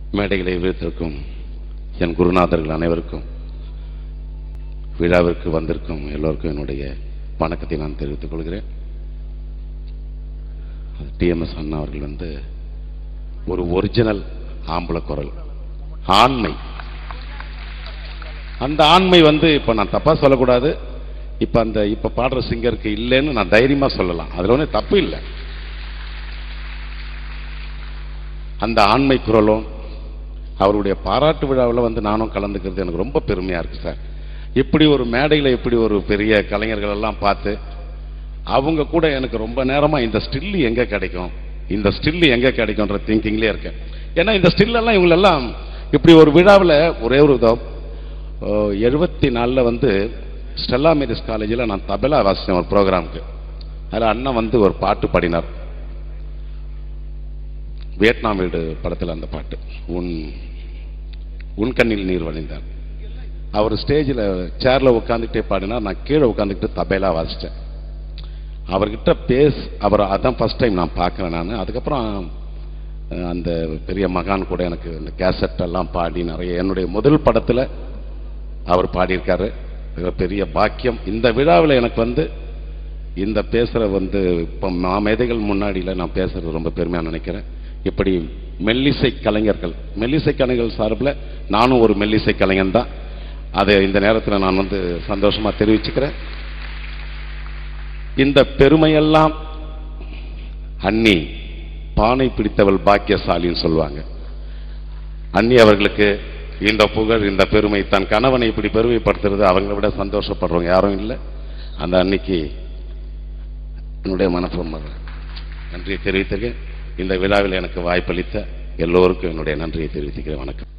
மேடைகளை விழுத்திருக்கும் என் குருநாதர்கள் அனைவருக்கும் விழாவிற்கு வந்திருக்கும் எல்லோருக்கும் என்னுடைய வணக்கத்தை நான் தெரிவித்துக் கொள்கிறேன் டிஎம்எஸ் அண்ணா அவர்கள் வந்து ஒரு ஒரிஜினல் ஆம்பளை குரல் ஆண்மை அந்த ஆண்மை வந்து இப்ப நான் தப்பா சொல்லக்கூடாது இப்ப அந்த இப்ப பாடுற சிங்கருக்கு இல்லைன்னு நான் தைரியமா சொல்லலாம் அதுல ஒன்றும் தப்பு இல்லை அந்த ஆண்மை குரலும் அவருடைய பாராட்டு விழாவில் வந்து நானும் கலந்துக்கிறது எனக்கு ரொம்ப பெருமையா இருக்கு சார் இப்படி ஒரு மேடையில் இப்படி ஒரு பெரிய கலைஞர்கள் எல்லாம் பார்த்து அவங்க கூட எனக்கு ரொம்ப நேரமா இந்த ஸ்டில் எங்க கிடைக்கும் இந்த ஸ்டில் எங்க கிடைக்கும்ன்ற திங்கிங்லேயே இருக்கேன் ஏன்னா இந்த ஸ்டில் எல்லாம் இவங்களெல்லாம் இப்படி ஒரு விழாவில் ஒரே ஒரு இதோ எழுபத்தி நாலில் வந்து ஸ்டெல்லா மேரிஸ் காலேஜில் நான் தபலா வாசித்தேன் ஒரு ப்ரோக்ராமுக்கு அதில் அண்ணன் வந்து ஒரு பாட்டு பாடினார் வியட்நாம் வீடு படத்தில் அந்த பாட்டு உன் உன் கண்ணில் நீர் வழிந்தார் அவர் ஸ்டேஜில் சேரில் உட்காந்துக்கிட்டே பாடினார் நான் கீழே உட்காந்துக்கிட்டு தபேலா வாசித்தேன் அவர்கிட்ட பேஸ் அவர் அதான் ஃபர்ஸ்ட் டைம் நான் பார்க்குறேன் நான் அதுக்கப்புறம் அஹ், அந்த பெரிய மகான் கூட எனக்கு இந்த கேசட் எல்லாம் பாடி நிறைய என்னுடைய முதல் படத்தில் அவர் பாடியிருக்காரு இது பெரிய பாக்கியம் இந்த விழாவில் எனக்கு வந்து இந்த பேசுகிற வந்து இப்போ மேதைகள் முன்னாடியில் நான் பேசுறது ரொம்ப பெருமையாக நினைக்கிறேன் இப்படி மெல்லிசை கலைஞர்கள் மெல்லிசை கலைஞர்கள் சார்பில் நானும் ஒரு மெல்லிசை கலைஞன் தான் அதை இந்த நேரத்தில் நான் வந்து சந்தோஷமா தெரிவிச்சுக்கிறேன் இந்த பெருமையெல்லாம் அண்ணி பானை பிடித்தவள் பாக்கியசாலின்னு சொல்லுவாங்க அண்ணி அவர்களுக்கு இந்த புகழ் இந்த பெருமை தன் கணவனை இப்படி பெருமைப்படுத்துறது அவங்கள விட சந்தோஷப்படுறவங்க யாரும் இல்லை அந்த அன்னைக்கு என்னுடைய மனப்பூர்வ நன்றியை தெரிவித்திருக்கேன் இந்த விழாவில் எனக்கு வாய்ப்பளித்த எல்லோருக்கும் என்னுடைய நன்றியை தெரிவித்துக்கிறேன் வணக்கம்